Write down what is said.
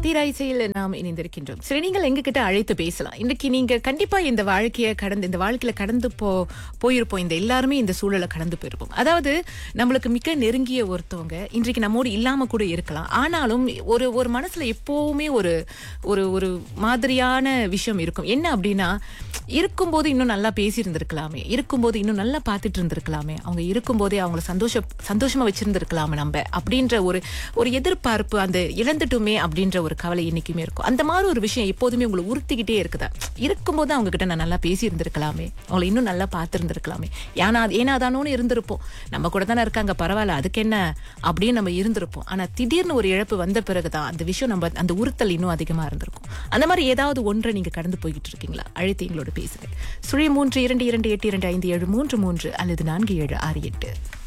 தீராய்சையில் நாம் இணைந்திருக்கின்றோம் சரி நீங்கள் எங்ககிட்ட அழைத்து பேசலாம் இன்னைக்கு நீங்க கண்டிப்பா இந்த வாழ்க்கையை கடந்து இந்த வாழ்க்கையில கடந்து போ போயிருப்போம் இந்த எல்லாருமே இந்த சூழலை கடந்து போயிருப்போம் அதாவது நம்மளுக்கு மிக நெருங்கிய ஒருத்தவங்க இன்றைக்கு நம்மோடு இல்லாம கூட இருக்கலாம் ஆனாலும் ஒரு ஒரு மனசுல எப்பவுமே ஒரு ஒரு ஒரு மாதிரியான விஷயம் இருக்கும் என்ன அப்படின்னா இருக்கும்போது இன்னும் நல்லா பேசி இருந்திருக்கலாமே இருக்கும்போது இன்னும் நல்லா பார்த்துட்டு இருந்திருக்கலாமே அவங்க இருக்கும்போதே அவங்கள சந்தோஷ சந்தோஷமா வச்சிருந்திருக்கலாமே நம்ம அப்படின்ற ஒரு ஒரு எதிர்பார்ப்பு அந்த இழந்துட்டுமே அப்படின்ற ஒரு கவலை இன்னைக்குமே இருக்கும் அந்த மாதிரி ஒரு விஷயம் எப்போதுமே உங்களை உறுத்திக்கிட்டே இருக்குதா இருக்கும்போது அவங்க கிட்ட நான் நல்லா பேசி இருந்திருக்கலாமே அவங்களை இன்னும் நல்லா பார்த்துருந்துருக்கலாமே ஏன்னா ஏன்னா தானோன்னு இருந்திருப்போம் நம்ம கூட தானே இருக்காங்க பரவாயில்ல அதுக்கு என்ன அப்படின்னு நம்ம இருந்திருப்போம் ஆனா திடீர்னு ஒரு இழப்பு வந்த பிறகுதான் அந்த விஷயம் நம்ம அந்த உறுத்தல் இன்னும் அதிகமா இருந்திருக்கும் அந்த மாதிரி ஏதாவது ஒன்றை நீங்க கடந்து போய்கிட்டு இருக்கீங்களா அழைத்து எங்களோட பேசுங்க சுழி மூன்று இரண்டு இரண்டு எட்டு இரண்டு ஐந்து ஏழு மூன்று மூன்று அல்லது நான்கு ஏழு ஆறு எட்டு